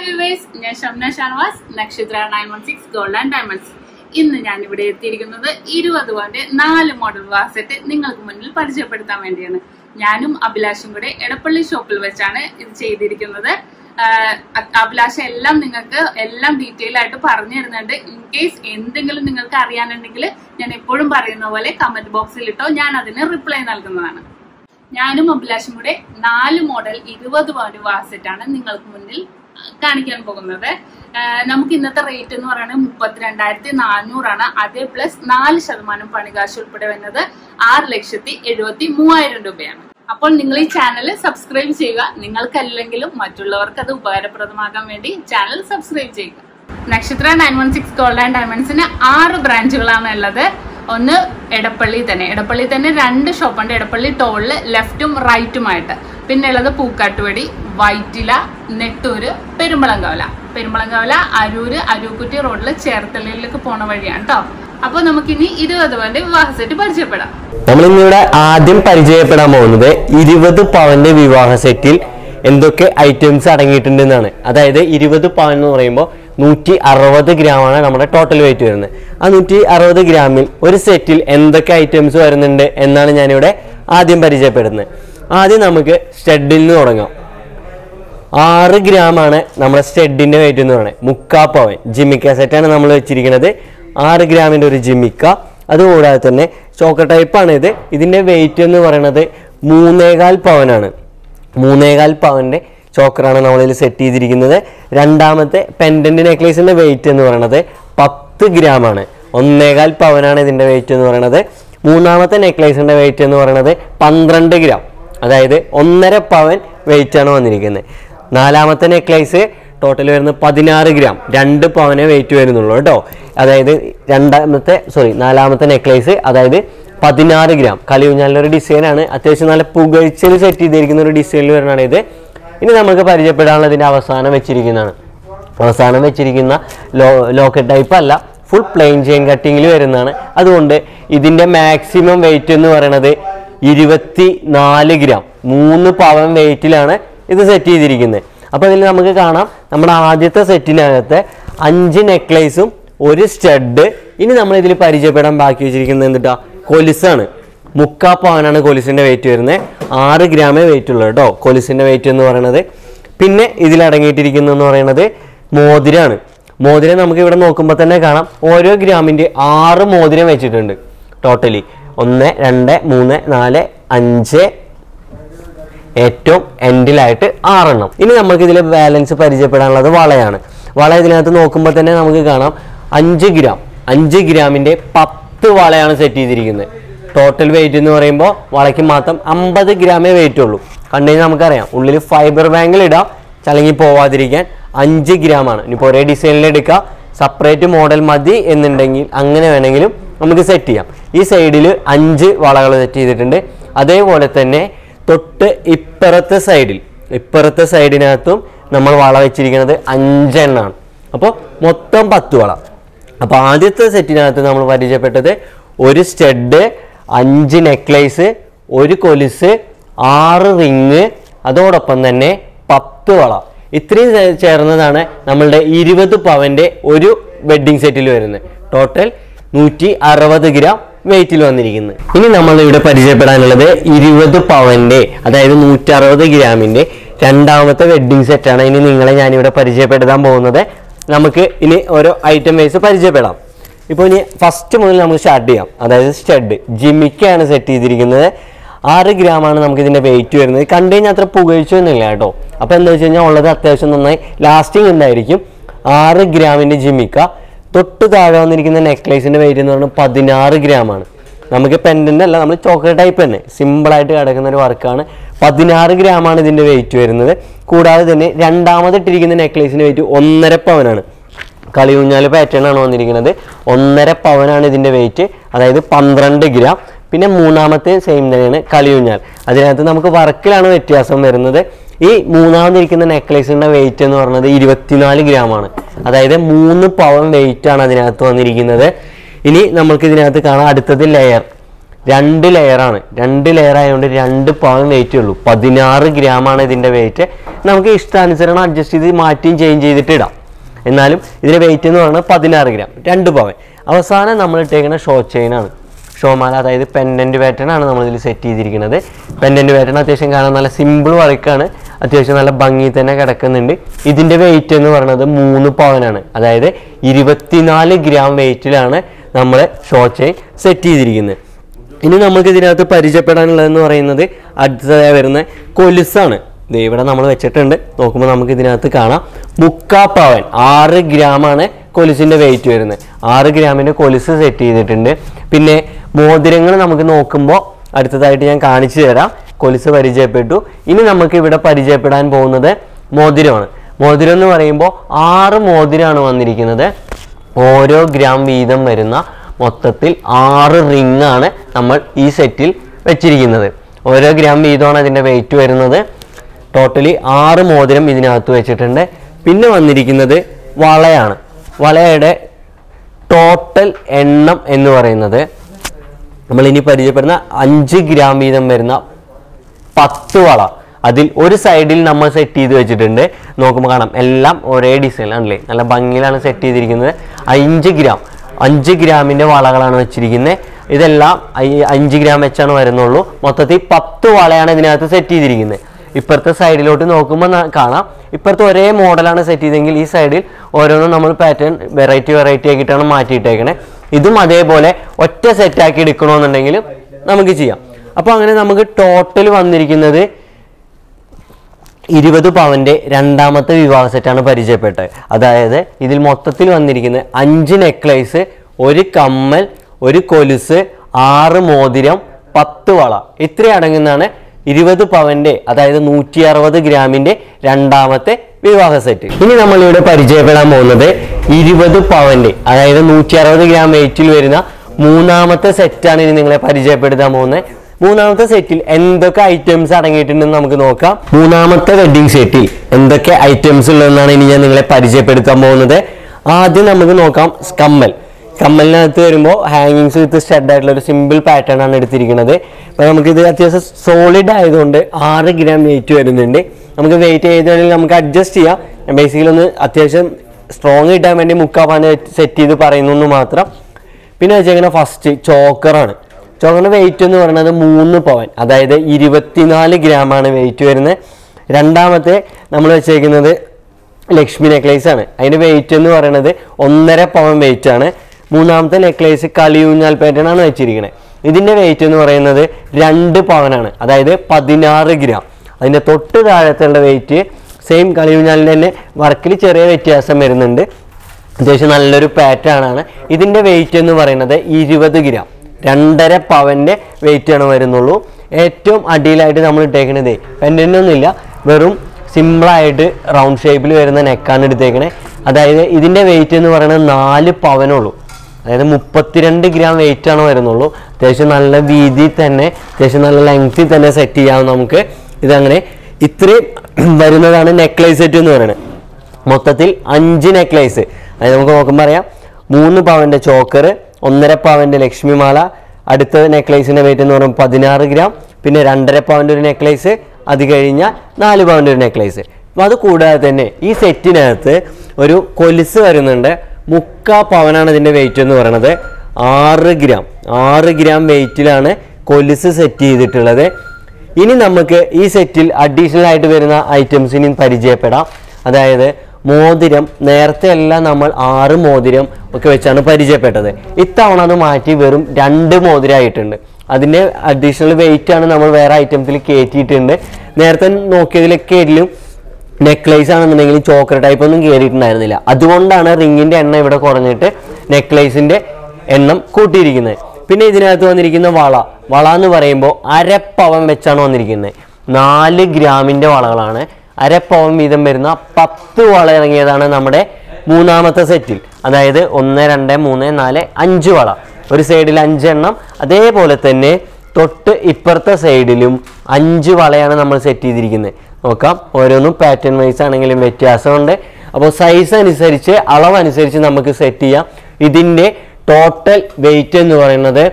viewers ഞാൻ Shamna Shanavas Nakshatra nine one six gold and diamonds ഇന്ന് ഞാൻ ഇവിടെ എത്തിയിരിക്കുന്നത് ഇരുപത് പവന്റെ നാല് മോഡൽ വാസെറ്റ് നിങ്ങൾക്ക് മുന്നിൽ പരിചയപ്പെടുത്താൻ വേണ്ടിയാണ് ഞാനും അഭിലാഷും കൂടെ എടപ്പള്ളി ഷോപ്പിൽ വെച്ചാണ് ഇത് ചെയ്തിരിക്കുന്നത് ആഹ് അ- അഭിലാഷ എല്ലാം നിങ്ങൾക്ക് എല്ലാം ഡീറ്റെയിൽ ആയിട്ട് പറഞ്ഞു തരുന്നുണ്ട് ഇൻ കേസ് എന്തെങ്കിലും നിങ്ങൾക്ക് അറിയാനുണ്ടെങ്കിൽ ഞാൻ എപ്പോഴും പറയുന്ന പോലെ കമന്റ് ബോക്സിൽ ഇട്ടോ ഞാൻ അതിന് റിപ്ലൈ നൽകുന്നതാണ് ഞാനും അഭിലാഷും കൂടെ നാല് മോഡൽ ഇരുപത് പവന് വാസെറ്റാണ് നിങ്ങൾക്ക് മുന്നിൽ കാണിക്കാൻ പോകുന്നത് ആഹ് നമുക്ക് ഇന്നത്തെ റേറ്റ് എന്ന് പറയുന്നത് മുപ്പത്തിരണ്ടായിരത്തി നാനൂറാണ് അതേ പ്ലസ് നാല് ശതമാനം പണികാശ് ഉൾപ്പെടെ വരുന്നത് ആറ് ലക്ഷത്തി എഴുപത്തി മൂവായിരം രൂപയാണ് അപ്പോൾ നിങ്ങൾ ഈ ചാനൽ സബ്സ്ക്രൈബ് ചെയ്യുക നിങ്ങൾക്കല്ലെങ്കിലും മറ്റുള്ളവർക്ക് അത് ഉപകാരപ്രദമാകാൻ വേണ്ടി ചാനൽ സബ്സ്ക്രൈബ് ചെയ്യുക Nakshatra nine one six gold and ഡയമണ്ട്സിന് ആറ് ബ്രാഞ്ചുകളാണ് ഉള്ളത് ഒന്ന് എടപ്പള്ളി തന്നെ എടപ്പള്ളി തന്നെ രണ്ട് ഷോപ്പുണ്ട് എടപ്പള്ളി ടോളില് ലെഫ്റ്റും റൈറ്റുമായിട്ട് പിന്നെ ഉള്ളത് പൂക്കാട്ടുപടി വൈറ്റില നെട്ടൂര് പെരുമ്പളങ്കവല പെരുമ്പളങ്കവല അരൂര് അരൂക്കുറ്റി റോഡിൽ ചേർത്തലയിലേക്ക് പോണ വഴിയാണ് കേട്ടോ അപ്പൊ നമുക്കിനി ഇരുപത് പവന്റെ വിവാഹ സെറ്റ് പരിചയപ്പെടാം നമ്മൾ ഇന്നിവിടെ ആദ്യം പരിചയപ്പെടാൻ പോകുന്നത് ഇരുപത് പവന്റെ വിവാഹ സെറ്റിൽ എന്തൊക്കെ ഐറ്റംസ് അടങ്ങിയിട്ടുണ്ടെന്നാണ് അതായത് ഇരുപത് പവൻ എന്ന് പറയുമ്പോൾ നൂറ്റി അറുപത് ഗ്രാമാണ് നമ്മുടെ ടോട്ടൽ വെയിറ്റ് വരുന്നത് ആ നൂറ്റി അറുപത് ഗ്രാമിൽ ഒരു സെറ്റിൽ എന്തൊക്കെ ഐറ്റംസ് വരുന്നുണ്ട് എന്നാണ് ഞാനിവിടെ ആദ്യം പരിചയപ്പെടുന്നത് ആദ്യം നമുക്ക് സ്റ്റഡിൽ നിന്ന് തുടങ്ങാം ആറ് ഗ്രാമാണ് നമ്മുടെ സ്റ്റെഡിന്റെ വെയിറ്റ് എന്ന് പറയുന്നത് മുക്കാ പവൻ ജിമിക്ക സെറ്റാണ് നമ്മൾ വെച്ചിരിക്കുന്നത് ആറ് ഗ്രാമിന്റെ ഒരു ജിമിക്ക അതുകൂടാതെ തന്നെ ചോക്ക ടൈപ്പാണ് ഇത് ഇതിന്റെ വെയിറ്റ് എന്ന് പറയുന്നത് മൂന്നേകാൽ പവനാണ് മൂന്നേകാൽ പവന്റെ ചോക്കറാണ് നമ്മളിൽ സെറ്റ് ചെയ്തിരിക്കുന്നത് രണ്ടാമത്തെ പെൻഡന്റ് നെക്ലേസിന്റെ വെയിറ്റ് എന്ന് പറയുന്നത് പത്ത് ഗ്രാമാണ് ഒന്നേകാൽ പവനാണ് ഇതിന്റെ വെയിറ്റ് എന്ന് പറയുന്നത് മൂന്നാമത്തെ നെക്ലേസിന്റെ വെയിറ്റ് എന്ന് പറയുന്നത് പന്ത്രണ്ട് ഗ്രാം അതായത് ഒന്നര പവൻ വെയിറ്റ് ആണ് വന്നിരിക്കുന്നത് നാലാമത്തെ നെക്ലേസ് ടോട്ടൽ വരുന്നത് പതിനാറ് ഗ്രാം രണ്ട് പവനെ വെയിറ്റ് വരുന്നുള്ളൂ കേട്ടോ അതായത് രണ്ടാമത്തെ സോറി നാലാമത്തെ നെക്ലേസ് അതായത് പതിനാറ് ഗ്രാം കളിയൂഞ്ഞാലിൻ്റെ ഒരു ഡിസൈനാണ് അത്യാവശ്യം നല്ല പുകഴ്ചയിൽ സെറ്റ് ചെയ്തിരിക്കുന്ന ഒരു ഡിസൈനിൽ വരുന്നതാണ് ഇത് ഇനി നമുക്ക് പരിചയപ്പെടാനുള്ള ഇതിൻ്റെ അവസാനം വെച്ചിരിക്കുന്നതാണ് അവസാനം വെച്ചിരിക്കുന്ന ലോ ലോക്കറ്റ് ടൈപ്പ് അല്ല ഫുൾ പ്ലെയിൻ ചെയിൻ കട്ടിങ്ങിൽ വരുന്നതാണ് അതുകൊണ്ട് ഇതിൻ്റെ മാക്സിമം വെയിറ്റ് എന്ന് പറയുന്നത് ഇരുപത്തി നാല് ഗ്രാം മൂന്ന് പവൻ വെയിറ്റിലാണ് ഇത് സെറ്റ് ചെയ്തിരിക്കുന്നത് അപ്പോൾ ഇതിൽ നമുക്ക് കാണാം നമ്മുടെ ആദ്യത്തെ സെറ്റിനകത്ത് അഞ്ച് നെക്ലേസും ഒരു സ്റ്റഡ് ഇനി നമ്മൾ ഇതിൽ പരിചയപ്പെടാൻ ബാക്കി വെച്ചിരിക്കുന്നത് എന്തിട്ടാ കൊലുസാണ് മുക്കാ പവനാണ് കൊലുസിൻ്റെ വെയിറ്റ് വരുന്നത് ആറ് ഗ്രാമേ വെയിറ്റ് ഉള്ളൂ കേട്ടോ കൊലുസിൻ്റെ വെയിറ്റ് എന്ന് പറയുന്നത് പിന്നെ ഇതിൽ അടങ്ങിയിട്ടിരിക്കുന്നതെന്ന് പറയുന്നത് മോതിരാണ് മോതിരം നമുക്ക് ഇവിടെ നോക്കുമ്പോൾ തന്നെ കാണാം ഓരോ ഗ്രാമിൻ്റെ ആറ് മോതിരം വെച്ചിട്ടുണ്ട് ടോട്ടലി ഒന്ന് രണ്ട് മൂന്ന് നാല് അഞ്ച് ഏറ്റവും എൻഡിലായിട്ട് ആറെണ്ണം ഇനി നമുക്ക് ഇതിൽ ബാലൻസ് പരിചയപ്പെടാനുള്ളത് വളയാണ് വള ഇതിനകത്ത് നോക്കുമ്പോൾ തന്നെ നമുക്ക് കാണാം അഞ്ച് ഗ്രാം അഞ്ച് ഗ്രാമിൻ്റെ പത്ത് വളയാണ് സെറ്റ് ചെയ്തിരിക്കുന്നത് ടോട്ടൽ വെയിറ്റ് എന്ന് പറയുമ്പോൾ വളയ്ക്ക് മാത്രം അമ്പത് ഗ്രാമേ വെയിറ്റ് ഉള്ളൂ കണ്ടു കഴിഞ്ഞാൽ നമുക്കറിയാം ഉള്ളിൽ ഫൈബർ ബാങ്കിൽ ഇടാം ചലങ്ങി പോവാതിരിക്കാൻ അഞ്ച് ഗ്രാമാണ് ഇനിയിപ്പോൾ ഒരേ ഡിസൈനിൽ എടുക്കാം സെപ്പറേറ്റ് മോഡൽ മതി എന്നുണ്ടെങ്കിൽ അങ്ങനെ വേണമെങ്കിലും നമുക്ക് സെറ്റ് ചെയ്യാം ഈ സൈഡിൽ അഞ്ച് വളകൾ സെറ്റ് ചെയ്തിട്ടുണ്ട് അതേപോലെ തന്നെ തൊട്ട് ഇപ്പുറത്തെ സൈഡിൽ ഇപ്പുറത്തെ സൈഡിനകത്തും നമ്മൾ വള വെച്ചിരിക്കുന്നത് അഞ്ചെണ്ണാണ് അപ്പോൾ മൊത്തം പത്ത് വള അപ്പോൾ ആദ്യത്തെ സെറ്റിനകത്ത് നമ്മൾ പരിചയപ്പെട്ടത് ഒരു സ്റ്റഡ് അഞ്ച് നെക്ലേസ് ഒരു കൊലുസ് ആറ് റിങ് അതോടൊപ്പം തന്നെ പത്ത് വള ഇത്രയും ചേ- ചേർന്നതാണ് നമ്മളുടെ ഇരുപത് പവന്റെ ഒരു വെഡ്ഡിംഗ് സെറ്റിൽ വരുന്നത് ടോട്ടൽ നൂറ്റി അറുപത് ഗ്രാം വെയിറ്റിൽ വന്നിരിക്കുന്നത് ഇനി നമ്മൾ ഇവിടെ പരിചയപ്പെടാനുള്ളത് ഇരുപത് പവന്റെ അതായത് നൂറ്റി അറുപത് ഗ്രാമിന്റെ രണ്ടാമത്തെ വെഡ്ഡിംഗ് സെറ്റാണ് ഇനി നിങ്ങളെ ഞാനിവിടെ പരിചയപ്പെടുത്താൻ പോകുന്നത് നമുക്ക് ഇനി ഓരോ ഐറ്റം വൈസ് പരിചയപ്പെടാം ഇപ്പോൾ ഇനി ഫസ്റ്റ് മുതൽ നമുക്ക് സ്റ്റാർട്ട് ചെയ്യാം അതായത് സ്റ്റഡ് ജിമിക്കാണ് സെറ്റ് ചെയ്തിരിക്കുന്നത് ആറ് ഗ്രാമാണ് നമുക്ക് ഇതിന്റെ വെയിറ്റ് വരുന്നത് കണ്ടു കഴിഞ്ഞാൽ അത്ര പുകഴ്ചയൊന്നുമില്ല കേട്ടോ അപ്പോൾ എന്താ വെച്ച് കഴിഞ്ഞാൽ ഉള്ളത് അത്യാവശ്യം നന്നായി ലാസ്റ്റിംഗ് ഉണ്ടായിരിക്കും ആറ് ഗ്രാമിന്റെ ജിമിക്ക തൊട്ട് താഴെ വന്നിരിക്കുന്ന നെക്ലേസിന്റെ വെയിറ്റ് എന്ന് പറയുന്നത് പതിനാറ് ഗ്രാമാണ് നമുക്ക് പെൻഡന്റ് അല്ല നമ്മൾ ചോക്ലേറ്റ് ടൈപ്പ് തന്നെ സിമ്പിളായിട്ട് കിടക്കുന്ന ഒരു വർക്കാണ് പതിനാറ് ഗ്രാമാണ് ഇതിന്റെ വെയിറ്റ് വരുന്നത് കൂടാതെ തന്നെ രണ്ടാമതിട്ടിരിക്കുന്ന നെക്ലേസിന്റെ വെയിറ്റ് ഒന്നര പവനാണ് കളിയൂഞ്ഞാല് പാറ്റേൺ ആണ് വന്നിരിക്കുന്നത് ഒന്നര പവനാണ് ഇതിന്റെ വെയിറ്റ് അതായത് പന്ത്രണ്ട് ഗ്രാം പിന്നെ മൂന്നാമത്തെ സെയിം തന്നെയാണ് കളിയൂഞ്ഞാൽ അതിനകത്ത് നമുക്ക് വർക്കിലാണ് വ്യത്യാസം വരുന്നത് ഈ മൂന്നാമതിരിക്കുന്ന നെക്ലേസിന്റെ വെയിറ്റ് എന്ന് പറയുന്നത് ഇരുപത്തിനാല് ഗ്രാമാണ് അതായത് മൂന്ന് പവൻ വെയിറ്റ് ആണ് അതിനകത്ത് വന്നിരിക്കുന്നത് ഇനി നമുക്ക് ഇതിനകത്ത് കാണാം അടുത്തത് ലെയർ രണ്ട് ലെയറാണ് രണ്ട് ലെയർ ആയതുകൊണ്ട് രണ്ട് പവൻ വെയിറ്റേ ഉള്ളൂ പതിനാറ് ഗ്രാമാണ് ഇതിൻ്റെ വെയിറ്റ് നമുക്ക് ഇഷ്ടാനുസരണം അഡ്ജസ്റ്റ് ചെയ്ത് മാറ്റിയും ചേഞ്ച് ചെയ്തിട്ട് ഇടാം എന്നാലും ഇതിൻ്റെ വെയിറ്റ് എന്ന് പറയുന്നത് പതിനാറ് ഗ്രാം രണ്ട് പവൻ അവസാനം നമ്മൾ ഇട്ടേക്കുന്ന ഷോ ചെയിനാണ് ഷോമാല അതായത് പെൻഡൻറ്റ് പാറ്റേൺ ആണ് നമ്മൾ ഇതിൽ സെറ്റ് ചെയ്തിരിക്കുന്നത് പെൻഡൻറ്റ് പാറ്റേൺ അത്യാവശ്യം കാണാൻ നല്ല സിമ്പിൾ വർക്കാണ് അത്യാവശ്യം നല്ല ഭംഗി തന്നെ കിടക്കുന്നുണ്ട് ഇതിൻ്റെ വെയിറ്റ് എന്ന് പറയുന്നത് മൂന്ന് പവനാണ് അതായത് ഇരുപത്തിനാല് ഗ്രാം വെയിറ്റിലാണ് നമ്മൾ ഷോ ചെയിൻ സെറ്റ് ചെയ്തിരിക്കുന്നത് ഇനി നമുക്ക് ഇതിനകത്ത് പരിചയപ്പെടാനുള്ളതെന്ന് പറയുന്നത് അടുത്തതായി വരുന്ന കൊലുസാണ് ദേ ഇവിടെ നമ്മൾ വെച്ചിട്ടുണ്ട് നോക്കുമ്പോൾ നമുക്ക് ഇതിനകത്ത് കാണാം മുക്കാ പവൻ ആറ് ഗ്രാമാണ് കൊലുസിൻ്റെ വെയിറ്റ് വരുന്നത് ആറ് ഗ്രാമിൻ്റെ കൊലുസ് സെറ്റ് ചെയ്തിട്ടുണ്ട് പിന്നെ മോതിരങ്ങൾ നമുക്ക് നോക്കുമ്പോൾ അടുത്തതായിട്ട് ഞാൻ കാണിച്ചു തരാം കൊലുസ് പരിചയപ്പെട്ടു ഇനി നമുക്ക് ഇവിടെ പരിചയപ്പെടാൻ പോകുന്നത് മോതിരമാണ് മോതിരം എന്ന് പറയുമ്പോൾ ആറ് മോതിരമാണ് വന്നിരിക്കുന്നത് ഓരോ ഗ്രാം വീതം വരുന്ന മൊത്തത്തിൽ ആറ് റിംഗ് ആണ് നമ്മൾ ഈ സെറ്റിൽ വെച്ചിരിക്കുന്നത് ഓരോ ഗ്രാം വീതമാണ് അതിൻ്റെ വെയിറ്റ് വരുന്നത് ടോട്ടലി ആറ് മോതിരം ഇതിനകത്ത് വെച്ചിട്ടുണ്ട് പിന്നെ വന്നിരിക്കുന്നത് വളയാണ് വളയുടെ ടോട്ടൽ എണ്ണം എന്ന് പറയുന്നത് നമ്മൾ ഇനി പരിചയപ്പെടുന്ന അഞ്ച് ഗ്രാം വീതം വരുന്ന പത്ത് വള അതിൽ ഒരു സൈഡിൽ നമ്മൾ സെറ്റ് ചെയ്ത് വെച്ചിട്ടുണ്ട് നോക്കുമ്പോൾ കാണാം എല്ലാം ഒരേ ഡിസൈൻ ആണല്ലേ നല്ല ഭംഗിയിലാണ് സെറ്റ് ചെയ്തിരിക്കുന്നത് അഞ്ച് ഗ്രാം അഞ്ച് ഗ്രാമിൻ്റെ വളകളാണ് വെച്ചിരിക്കുന്നത് ഇതെല്ലാം അയ്- അഞ്ച് ഗ്രാം വെച്ചാണ് വരുന്നുള്ളൂ മൊത്തത്തിൽ പത്ത് വളയാണ് ഇതിനകത്ത് സെറ്റ് ചെയ്തിരിക്കുന്നത് ഇപ്പുറത്തെ സൈഡിലോട്ട് നോക്കുമ്പോൾ ന- കാണാം ഇപ്പുറത്തെ ഒരേ മോഡലാണ് സെറ്റ് ചെയ്തെങ്കിൽ ഈ സൈഡിൽ ഓരോന്നും നമ്മൾ പാറ്റേൺ വെറൈറ്റി വെറൈറ്റി ആക്കിയിട്ടാണ് മാറ്റിയിട്ടേക്കണേ ഇതും അതേപോലെ ഒറ്റ സെറ്റാക്കി എടുക്കണമെന്നുണ്ടെങ്കിൽ നമുക്ക് ചെയ്യാം അപ്പോൾ അങ്ങനെ നമുക്ക് ടോട്ടൽ വന്നിരിക്കുന്നത് ഇരുപത് പവന്റെ രണ്ടാമത്തെ വിവാഹ സെറ്റാണ് പരിചയപ്പെട്ടത് അതായത് ഇതിൽ മൊത്തത്തിൽ വന്നിരിക്കുന്നത് അഞ്ച് നെക്ലേസ് ഒരു കമ്മൽ ഒരു കൊലുസ് ആറ് മോതിരം പത്ത് വള ഇത്ര അടങ്ങുന്നതാണ് ഇരുപത് പവന്റെ അതായത് നൂറ്റി അറുപത് ഗ്രാമിന്റെ രണ്ടാമത്തെ വിവാഹ സെറ്റ് ഇനി നമ്മൾ ഇവിടെ പരിചയപ്പെടാൻ പോകുന്നത് ഇരുപത് പവന്റെ അതായത് നൂറ്റി അറുപത് ഗ്രാം വെയിറ്റിൽ വരുന്ന മൂന്നാമത്തെ സെറ്റാണ് ഇനി നിങ്ങളെ പരിചയപ്പെടുത്താൻ പോകുന്നത് മൂന്നാമത്തെ സെറ്റിൽ എന്തൊക്കെ ഐറ്റംസ് അടങ്ങിയിട്ടുണ്ടെന്ന് നമുക്ക് നോക്കാം മൂന്നാമത്തെ വെഡിങ് സെറ്റിൽ എന്തൊക്കെ ഐറ്റംസ് ഉള്ളതെന്നാണ് ഇനി ഞാൻ നിങ്ങളെ പരിചയപ്പെടുത്താൻ പോകുന്നത് ആദ്യം നമുക്ക് നോക്കാം കമ്മൽ കമ്മലിനകത്ത് വരുമ്പോൾ ഹാങ്ങിങ്സ് വിത്ത് സ്റ്റഡ് ആയിട്ടുള്ള ഒരു സിമ്പിൾ പാറ്റേൺ ആണ് എടുത്തിരിക്കുന്നത് അപ്പോൾ നമുക്കിത് അത്യാവശ്യം സോളിഡ് ആയതുകൊണ്ട് ആറ് ഗ്രാം വെയിറ്റ് വരുന്നുണ്ട് നമുക്ക് വെയിറ്റ് ചെയ്താണെങ്കിൽ നമുക്ക് അഡ്ജസ്റ്റ് ചെയ്യാം ഞാൻ ബേസിക്കലി ഒന്ന് അത്യാവശ്യം സ്ട്രോങ് കിട്ടാൻ വേണ്ടി മുക്കാപ്പാണ് സെറ്റ് ചെയ്ത് പറയുന്നു എന്ന് മാത്രം പിന്നെ വെച്ചേക്കുന്ന ഫസ്റ്റ് ചോക്കറാണ് ചോക്കറിന്റെ വെയിറ്റ് എന്ന് പറയുന്നത് മൂന്ന് പവൻ അതായത് ഇരുപത്തിനാല് ഗ്രാമാണ് വെയിറ്റ് വരുന്നത് രണ്ടാമത്തെ നമ്മൾ വെച്ചേക്കുന്നത് ലക്ഷ്മി നെക്ലേസ് ആണ് അതിന്റെ വെയിറ്റ് എന്ന് പറയുന്നത് ഒന്നര പവൻ വെയിറ്റ് ആണ് മൂന്നാമത്തെ നെക്ലേസ് കളിയൂഞ്ഞാൽ പാറ്റേൺ ആണ് വെച്ചിരിക്കുന്നത് ഇതിന്റെ വെയിറ്റ് എന്ന് പറയുന്നത് രണ്ട് പവനാണ് അതായത് പതിനാറ് ഗ്രാം അതിന്റെ തൊട്ട് താഴത്തുള്ള വെയിറ്റ് സെയിം കളിയൂഞ്ഞാലിന്റെ തന്നെ വർക്കിൽ ചെറിയ വ്യത്യാസം വരുന്നുണ്ട് അത്യാവശ്യം നല്ലൊരു പാറ്റേൺ ആണ് ഇതിന്റെ വെയിറ്റ് എന്ന് പറയുന്നത് ഇരുപത് ഗ്രാം രണ്ടര പവന്റെ വെയിറ്റ് ആണ് വരുന്നുള്ളൂ ഏറ്റവും അടിയിലായിട്ട് നമ്മൾ ഇട്ടേക്കണത് പെൻഡൻ്റൊന്നുമില്ല വെറും സിമ്പിളായിട്ട് റൗണ്ട് ഷേപ്പിൽ വരുന്ന നെക്കാണ് എടുത്തേക്കണേ അതായത് ഇതിന്റെ വെയിറ്റ് എന്ന് പറയുന്നത് നാല് പവനുള്ളൂ അതായത് മുപ്പത്തിരണ്ട് ഗ്രാം വെയിറ്റ് ആണ് വരുന്നുള്ളൂ അത്യാവശ്യം നല്ല വീതി തന്നെ അത്യാവശ്യം നല്ല ലെങ്ത്തിൽ തന്നെ സെറ്റ് ചെയ്യാം നമുക്ക് ഇതങ്ങനെ ഇത്രയും വരുന്നതാണ് നെക്ലേസ് സെറ്റ് എന്ന് പറയുന്നത് മൊത്തത്തിൽ അഞ്ച് നെക്ലേസ് അതായത് നമുക്ക് നോക്കുമ്പോൾ അറിയാം മൂന്ന് പവന്റെ ചോക്കർ ഒന്നര പവന്റെ ലക്ഷ്മിമാല അടുത്ത നെക്ലേസിന്റെ വെയിറ്റ് എന്ന് പറയുമ്പോൾ പതിനാറ് ഗ്രാം പിന്നെ രണ്ടര പവന്റെ ഒരു നെക്ലേസ് അത് കഴിഞ്ഞാൽ നാല് പവന്റെ ഒരു നെക്ലേസ് അപ്പോൾ അത് കൂടാതെ തന്നെ ഈ സെറ്റിനകത്ത് ഒരു കൊലുസ് വരുന്നുണ്ട് മുക്കാ പവനാണ് ഇതിന്റെ വെയിറ്റ് എന്ന് പറയുന്നത് ആറ് ഗ്രാം ആറ് ഗ്രാം വെയിറ്റിലാണ് കൊലുസ് സെറ്റ് ചെയ്തിട്ടുള്ളത് ഇനി നമുക്ക് ഈ സെറ്റിൽ അഡീഷണൽ ആയിട്ട് വരുന്ന ഐറ്റംസ് ഇനി പരിചയപ്പെടാം അതായത് മോതിരം നേരത്തെ എല്ലാം നമ്മൾ ആറ് മോതിരം ഒക്കെ വെച്ചാണ് പരിചയപ്പെട്ടത് ഇത്തവണ അത് മാറ്റി വെറും രണ്ട് മോതിരമായിട്ടുണ്ട് അതിൻ്റെ അഡീഷണൽ വെയിറ്റ് ആണ് നമ്മൾ വേറെ ഐറ്റംസിൽ കയറ്റിയിട്ടുണ്ട് നേരത്തെ നോക്കിയതിലൊക്കെ ഇതിലും നെക്ലേസ് ആണെന്നുണ്ടെങ്കിൽ ചോക്കർ ടൈപ്പ് ഒന്നും കയറിയിട്ടുണ്ടായിരുന്നില്ല അതുകൊണ്ടാണ് റിങ്ങിന്റെ എണ്ണം ഇവിടെ കുറഞ്ഞിട്ട് നെക്ലേസിന്റെ എണ്ണം കൂട്ടിയിരിക്കുന്നത് പിന്നെ ഇതിനകത്ത് വന്നിരിക്കുന്ന വള വള എന്ന് പറയുമ്പോൾ അരപ്പവൻ വെച്ചാണ് വന്നിരിക്കുന്നത് നാല് ഗ്രാമിന്റെ വളകളാണ് അരപ്പവൻ വീതം വരുന്ന പത്ത് വള ഇറങ്ങിയതാണ് നമ്മുടെ മൂന്നാമത്തെ സെറ്റിൽ അതായത് ഒന്ന് രണ്ട് മൂന്ന് നാല് അഞ്ച് വള ഒരു സൈഡിൽ അഞ്ചെണ്ണം അതേപോലെ തന്നെ തൊട്ട് ഇപ്പുറത്തെ സൈഡിലും അഞ്ച് വളയാണ് നമ്മൾ സെറ്റ് ചെയ്തിരിക്കുന്നത് നോക്കാം ഓരോന്നും പാറ്റേൺ വൈസ് ആണെങ്കിലും വ്യത്യാസമുണ്ട് അപ്പോൾ സൈസ് അനുസരിച്ച് അളവനുസരിച്ച് നമുക്ക് സെറ്റ് ചെയ്യാം ഇതിൻ്റെ ടോട്ടൽ വെയിറ്റ് എന്ന് പറയുന്നത്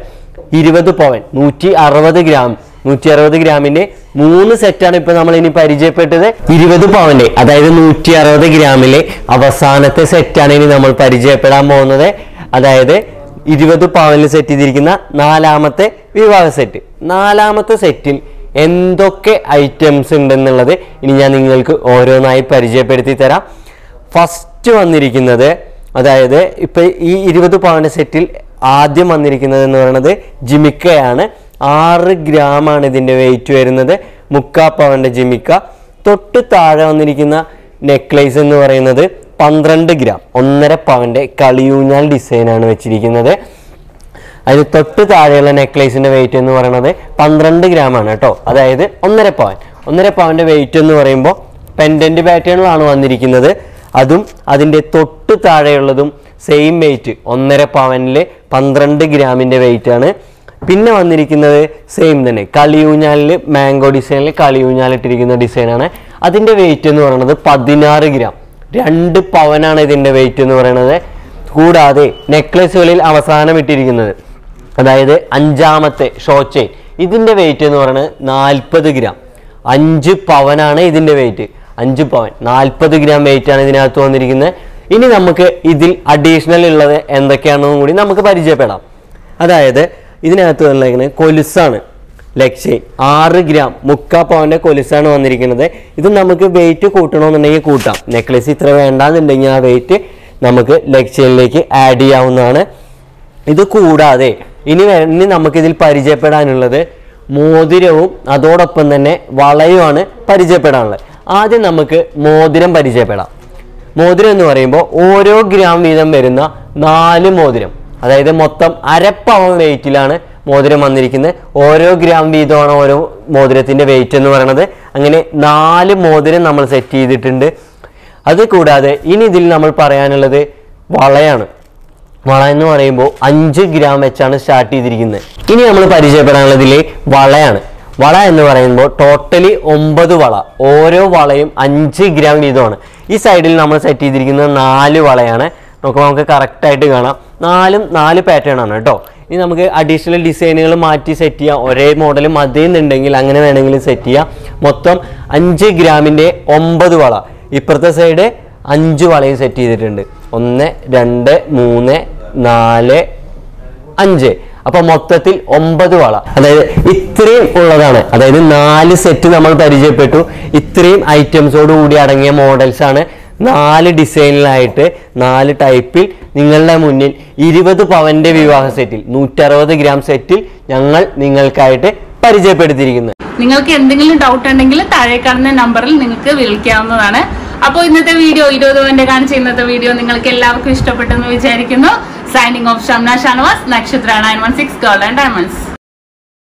ഇരുപത് പവൻ നൂറ്റി അറുപത് ഗ്രാം നൂറ്റി അറുപത് ഗ്രാമിന്റെ മൂന്ന് സെറ്റാണ് ഇപ്പൊ നമ്മൾ ഇനി പരിചയപ്പെട്ടത് ഇരുപത് പവന്റെ അതായത് നൂറ്റി അറുപത് ഗ്രാമിലെ അവസാനത്തെ സെറ്റാണ് ഇനി നമ്മൾ പരിചയപ്പെടാൻ പോകുന്നത് അതായത് ഇരുപത് പവനിൽ സെറ്റ് ചെയ്തിരിക്കുന്ന നാലാമത്തെ വിവാഹ സെറ്റ് നാലാമത്തെ സെറ്റിൽ എന്തൊക്കെ ഐറ്റംസ് ഉണ്ടെന്നുള്ളത് ഇനി ഞാൻ നിങ്ങൾക്ക് ഓരോന്നായി പരിചയപ്പെടുത്തി തരാം ഫസ്റ്റ് വന്നിരിക്കുന്നത് അതായത് ഇപ്പൊ ഈ ഇരുപത് പവന്റെ സെറ്റിൽ ആദ്യം വന്നിരിക്കുന്നത് എന്ന് പറയുന്നത് ജിമിക്കയാണ് ആറ് gram ആണ് ഇതിന്റെ വെയിറ്റ് വരുന്നത് മുക്കാ പവന്റെ ജിമിക്ക തൊട്ട് താഴെ വന്നിരിക്കുന്ന നെക്ലേസ് എന്ന് പറയുന്നത് പന്ത്രണ്ട് ഗ്രാം ഒന്നര പവന്റെ കളിയൂഞ്ഞാൽ ഡിസൈനാണ് വെച്ചിരിക്കുന്നത് അതിന് തൊട്ട് താഴെയുള്ള നെക്ലേസിന്റെ വെയിറ്റ് എന്ന് പറയുന്നത് പന്ത്രണ്ട് ഗ്രാം ആണ് കേട്ടോ അതായത് ഒന്നര പവൻ ഒന്നര പവന്റെ വെയിറ്റ് എന്ന് പറയുമ്പോൾ പെൻഡന്റ് പാറ്റേണിലാണ് വന്നിരിക്കുന്നത് അതും അതിന്റെ തൊട്ട് താഴെയുള്ളതും സെയിം വെയിറ്റ് ഒന്നര പവനിൽ പന്ത്രണ്ട് ഗ്രാമിന്റെ വെയിറ്റ് ആണ് പിന്നെ വന്നിരിക്കുന്നത് സെയിം തന്നെ കളിയൂഞ്ഞാലിൽ മാംഗോ ഡിസൈനിൽ കളിയൂഞ്ഞാൽ ഇട്ടിരിക്കുന്ന ഡിസൈനാണ് അതിന്റെ വെയിറ്റ് എന്ന് പറയുന്നത് പതിനാറ് ഗ്രാം രണ്ട് പവനാണ് ഇതിന്റെ വെയിറ്റ് എന്ന് പറയുന്നത് കൂടാതെ നെക്ലസുകളിൽ അവസാനം ഇട്ടിരിക്കുന്നത് അതായത് അഞ്ചാമത്തെ ഷോ ചെയിൻ ഇതിന്റെ വെയിറ്റ് എന്ന് പറയുന്നത് നാൽപ്പത് ഗ്രാം അഞ്ച് പവനാണ് ഇതിന്റെ വെയിറ്റ് അഞ്ച് പവൻ നാൽപ്പത് ഗ്രാം വെയിറ്റ് ആണ് ഇതിനകത്ത് വന്നിരിക്കുന്നത് ഇനി നമുക്ക് ഇതിൽ അഡീഷണൽ ഉള്ളത് എന്തൊക്കെയാണെന്നും കൂടി നമുക്ക് പരിചയപ്പെടാം അതായത് ഇതിനകത്ത് വന്നിരിക്കുന്നത് കൊലുസാണ് ലക്ഷ്യം ആറ് ഗ്രാം മുക്കാ പവന്റെ കൊലുസാണ് വന്നിരിക്കുന്നത് ഇത് നമുക്ക് വെയിറ്റ് കൂട്ടണമെന്നുണ്ടെങ്കിൽ കൂട്ടാം നെക്ലസ് ഇത്ര വേണ്ടാന്നുണ്ടെങ്കിൽ ആ വെയിറ്റ് നമുക്ക് ലക്ഷ്യയിലേക്ക് ആഡ് ചെയ്യാവുന്നതാണ് ഇത് കൂടാതെ ഇനി വേ- ഇനി നമുക്കിതിൽ പരിചയപ്പെടാനുള്ളത് മോതിരവും അതോടൊപ്പം തന്നെ വളയുമാണ് പരിചയപ്പെടാനുള്ളത് ആദ്യം നമുക്ക് മോതിരം പരിചയപ്പെടാം മോതിരം എന്ന് പറയുമ്പോൾ ഓരോ ഗ്രാം വീതം വരുന്ന നാല് മോതിരം അതായത് മൊത്തം അരപ്പവൻ വെയിറ്റിലാണ് മോതിരം വന്നിരിക്കുന്നത് ഓരോ ഗ്രാം വീതമാണ് ഓരോ മോതിരത്തിന്റെ വെയിറ്റ് എന്ന് പറയുന്നത് അങ്ങനെ നാല് മോതിരം നമ്മൾ സെറ്റ് ചെയ്തിട്ടുണ്ട് അത് കൂടാതെ ഇനി ഇതിൽ നമ്മൾ പറയാനുള്ളത് വളയാണ് വള എന്ന് പറയുമ്പോൾ അഞ്ച് ഗ്രാം വെച്ചാണ് സ്റ്റാർട്ട് ചെയ്തിരിക്കുന്നത് ഇനി നമ്മൾ പരിചയപ്പെടാനുള്ളതിൽ വളയാണ് വള എന്ന് പറയുമ്പോൾ ടോട്ടലി ഒമ്പത് വള ഓരോ വളയും അഞ്ച് ഗ്രാം വീതമാണ് ഈ സൈഡിൽ നമ്മൾ സെറ്റ് ചെയ്തിരിക്കുന്നത് നാല് വളയാണ് നോക്കുമ്പോൾ നമുക്ക് correct ആയിട്ട് കാണാം നാലും നാല് പാറ്റേൺ ആണ് കേട്ടോ ഇനി നമുക്ക് അഡീഷണൽ ഡിസൈനുകൾ മാറ്റി സെറ്റ് ചെയ്യാം ഒരേ മോഡൽ മതി എന്നുണ്ടെങ്കിൽ അങ്ങനെ വേണമെങ്കിലും സെറ്റ് ചെയ്യാം മൊത്തം അഞ്ച് ഗ്രാമിൻ്റെ ഒമ്പത് വള ഇപ്പുറത്തെ സൈഡ് അഞ്ച് വളയും സെറ്റ് ചെയ്തിട്ടുണ്ട് ഒന്ന് രണ്ട് മൂന്ന് നാല് അഞ്ച് അപ്പൊ മൊത്തത്തിൽ ഒമ്പത് വള അതായത് ഇത്രയും ഉള്ളതാണ് അതായത് നാല് സെറ്റ് നമ്മൾ പരിചയപ്പെട്ടു ഇത്രയും ഐറ്റംസോട് കൂടി അടങ്ങിയ മോഡൽസ് ആണ് നാല് ഡിസൈനിലായിട്ട് നാല് ടൈപ്പിൽ നിങ്ങളുടെ മുന്നിൽ ഇരുപത് പവന്റെ വിവാഹ സെറ്റിൽ നൂറ്ററുപത് ഗ്രാം സെറ്റിൽ ഞങ്ങൾ നിങ്ങൾക്കായിട്ട് പരിചയപ്പെടുത്തിയിരിക്കുന്നത് നിങ്ങൾക്ക് എന്തെങ്കിലും ഡൗട്ട് ഉണ്ടെങ്കിൽ താഴെ കാണുന്ന നമ്പറിൽ നിങ്ങൾക്ക് വിളിക്കാവുന്നതാണ് അപ്പോൾ ഇന്നത്തെ വീഡിയോ ഇരുപത് മിനിറ്റ് കാണിച്ച ഇന്നത്തെ വീഡിയോ നിങ്ങൾക്ക് എല്ലാവർക്കും ഇഷ്ടപ്പെട്ടെന്ന് വിചാരിക്കുന്നു signing off Shamna Shanavas Nakshatra nine one six gold and diamonds